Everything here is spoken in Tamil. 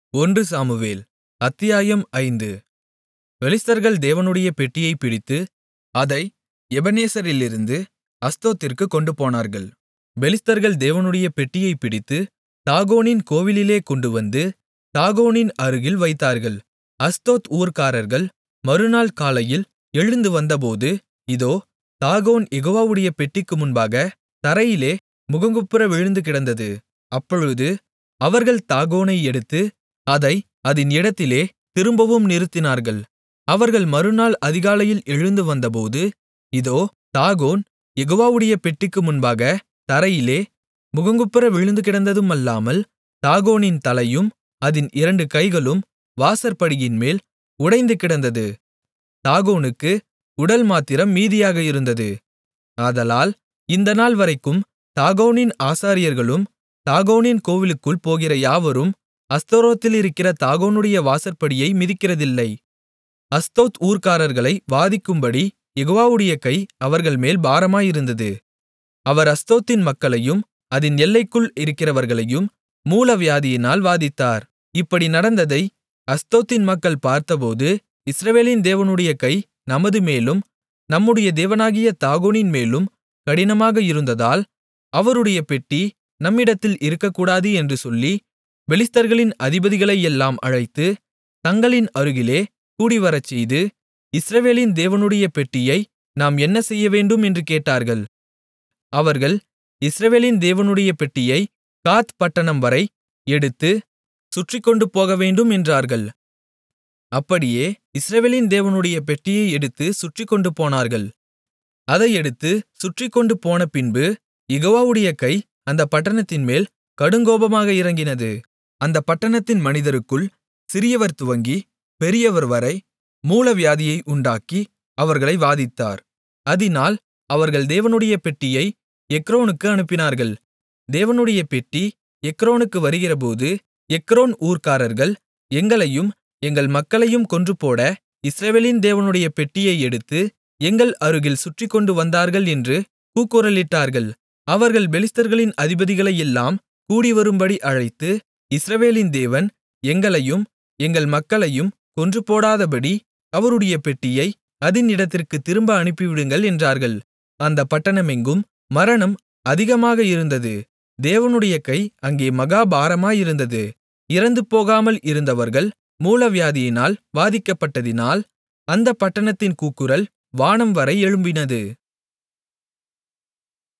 ஒன்று சாமுவேல் அத்தியாயம் ஐந்து பெலிஸ்தர்கள் தேவனுடைய பெட்டியைப் பிடித்து அதை எபெனேசரிலிருந்து அஸ்தோத்திற்குக் கொண்டுபோனார்கள் பெலிஸ்தர்கள் தேவனுடைய பெட்டியைப் பிடித்து தாகோனின் கோவிலிலே கொண்டுவந்து தாகோனின் அருகில் வைத்தார்கள் அஸ்தோத் ஊர்க்காரர்கள் மறுநாள் காலையில் எழுந்து வந்தபோது இதோ தாகோன் யெகோவாவுடைய பெட்டிக்கு முன்பாக தரையிலே முகங்குப்புற விழுந்து கிடந்தது அப்பொழுது அவர்கள் தாகோனை எடுத்து அதை அதின் இடத்திலே திரும்பவும் நிறுத்தினார்கள் அவர்கள் மறுநாள் அதிகாலையில் எழுந்து வந்தபோது இதோ தாகோன் யெகோவாவுடைய பெட்டிக்கு முன்பாக தரையிலே முகங்குப்புற விழுந்து கிடந்ததுமல்லாமல் தாகோனின் தலையும் அதின் இரண்டு கைகளும் வாசற்படியின்மேல் உடைந்து கிடந்தது தாகோனுக்கு உடல் மாத்திரம் மீதியாக இருந்தது ஆதலால் இந்த நாள்வரைக்கும் தாகோனின் ஆசாரியர்களும் தாகோனின் கோவிலுக்குள் போகிற யாவரும் அஸ்தரோத்திலிருக்கிற தாகோனுடைய வாசற்படியை மிதிக்கிறதில்லை அஸ்தோத் ஊர்க்காரர்களை வாதிக்கும்படி யெகோவாவுடைய கை அவர்கள்மேல் பாரமாயிருந்தது அவர் அஸ்தோத்தின் மக்களையும் அதின் எல்லைக்குள் இருக்கிறவர்களையும் மூலவியாதியினால் வாதித்தார் இப்படி நடந்ததை அஸ்தோத்தின் மக்கள் பார்த்தபோது இஸ்ரவேலின் தேவனுடைய கை நமது மேலும் நம்முடைய தேவனாகிய தாகோனின் மேலும் கடினமாக இருந்ததால் அவருடைய பெட்டி நம்மிடத்தில் இருக்கக்கூடாது என்று சொல்லி பெலிஸ்தர்களின் அதிபதிகளையெல்லாம் அழைத்து தங்களின் அருகிலே கூடிவரச்செய்து இஸ்ரவேலின் தேவனுடைய பெட்டியை நாம் என்ன செய்யவேண்டும் என்று கேட்டார்கள் அவர்கள் இஸ்ரவேலின் தேவனுடைய பெட்டியை காத் பட்டணம் வரை எடுத்து சுற்றிக்கொண்டு போகவேண்டும் என்றார்கள் அப்படியே இஸ்ரவேலின் தேவனுடைய பெட்டியை எடுத்து சுற்றிக்கொண்டு போனார்கள் அதை எடுத்து சுற்றிக்கொண்டு போனபின்பு யெகோவாவுடைய கை அந்தப் பட்டணத்தின்மேல் கடுங்கோபமாக இறங்கினது அந்தப் பட்டணத்தின் மனிதருக்குள் சிறியவர் துவங்கி பெரியவர் வரை மூலவியாதியை உண்டாக்கி அவர்களை வாதித்தார் அதினால் அவர்கள் தேவனுடைய பெட்டியை எக்ரோனுக்கு அனுப்பினார்கள் தேவனுடைய பெட்டி எக்ரோனுக்கு வருகிறபோது எக்ரோன் ஊர்க்காரர்கள் எங்களையும் எங்கள் மக்களையும் கொன்றுபோட இஸ்ரவேலின் தேவனுடைய பெட்டியை எடுத்து எங்கள் அருகில் சுற்றிக்கொண்டு வந்தார்கள் என்று கூக்குரலிட்டார்கள் அவர்கள் பெலிஸ்தர்களின் அதிபதிகளையெல்லாம் கூடிவரும்படி அழைத்து இஸ்ரவேலின் தேவன் எங்களையும் எங்கள் மக்களையும் கொன்றுபோடாதபடி அவருடைய பெட்டியை அதின் இடத்திற்கு திரும்ப அனுப்பிவிடுங்கள் என்றார்கள் அந்தப் பட்டணமெங்கும் மரணம் அதிகமாக இருந்தது தேவனுடைய கை அங்கே மகா பாரமாயிருந்தது இறந்து போகாமல் இருந்தவர்கள் மூலவியாதியினால் வாதிக்கப்பட்டதினால் அந்தப் பட்டணத்தின் கூக்குரல் வானம்வரை எழும்பினது